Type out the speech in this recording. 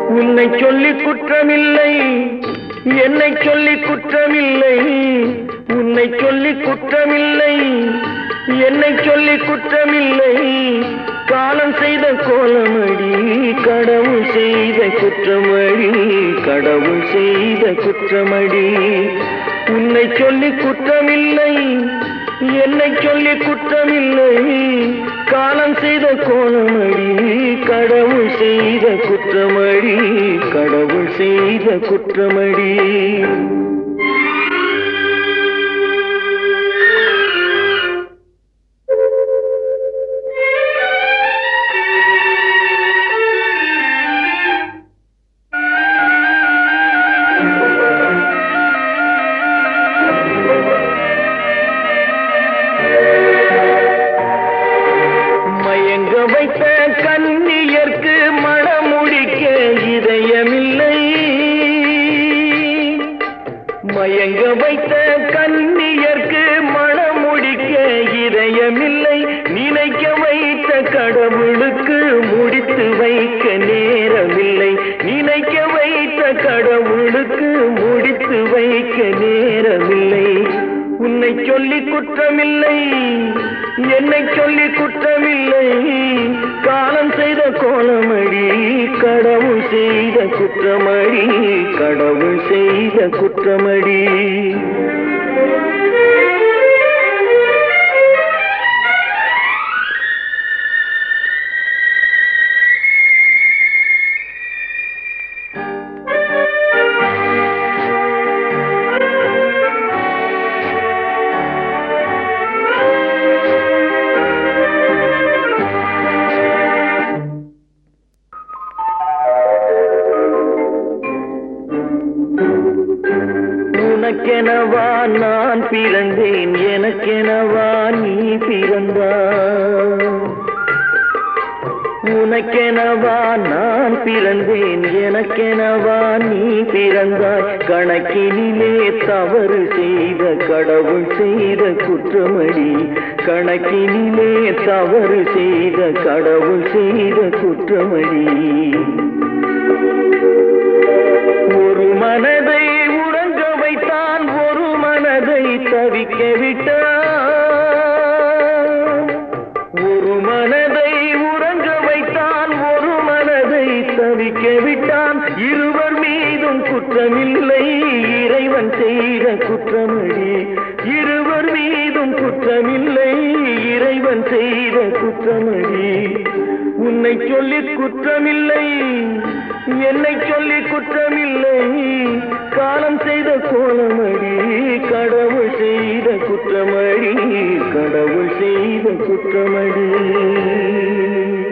உன்னை சொல்லி குற்றமில்லை என்னை சொல்லி குற்றமில்லை உன்னை சொல்லி குற்றமில்லை என்னை சொல்லி குற்றமில்லை காலம் செய்த கோலமடி கடவுள் செய்த குற்றமடி கடவுள் செய்த குற்றமடி உன்னை சொல்லி குற்றமில்லை என்னை சொல்லி குற்றமில்லை காலம் செய்த கோலமடி கடவுள் செய்த குற்றமடி கடவுள் செய்த குற்றமடி மயங்க வைத்த கண்ணியர்க்கு மணமுடிக்க இதயமில்லை மயங்க வைத்த கண்ணியர்க்கு மணமுடிக்க இதயமில்லை நினைக்க வைத்த கடவுளுக்கு முடித்து வைக்க நேரமில்லை நினைக்க வைத்த கடவுளுக்கு முடித்து வைக்க நேரமில்லை உன்னை சொல்லி குற்றமில்லை என்னை சொல்லி குற்றமில்லை காலம் செய்த கோலமடி கடவுள் செய்த குற்றமடி கடவுள் செய்த குற்றமடி உனக்கெனவா நான் பிறந்தேன் எனக்கெனவா நீ பிறந்தாய் உனக்கெனவா நான் பிறந்தேன் எனக்கெனவா நீ பிறந்தாய் கணக்கினிலே தவறு செய்த கடவுள் செய்த குற்றமடி கணக்கினிலே தவறு செய்த கடவுள் செய்த குற்றமடி ஒரு மனதை உறங்க வைத்தான் ஒரு மனதை தவிக்க விட்டான் ஒரு மனதை உறங்க வைத்தான் ஒரு மனதை தவிக்க விட்டான் இருவர் மீதும் குற்றமில்லை இறைவன் செய்த குற்றமடி இருவர் மீதும் குற்றமில்லை இறைவன் செய்த குற்றமடி உன்னை சொல்லி குற்றமில்லை என்னை சொல்லி குற்றமில்லை காலம் செய்த கோலமடி கடவுள் செய்த குற்றமடி கடவுள் செய்த குற்றமடி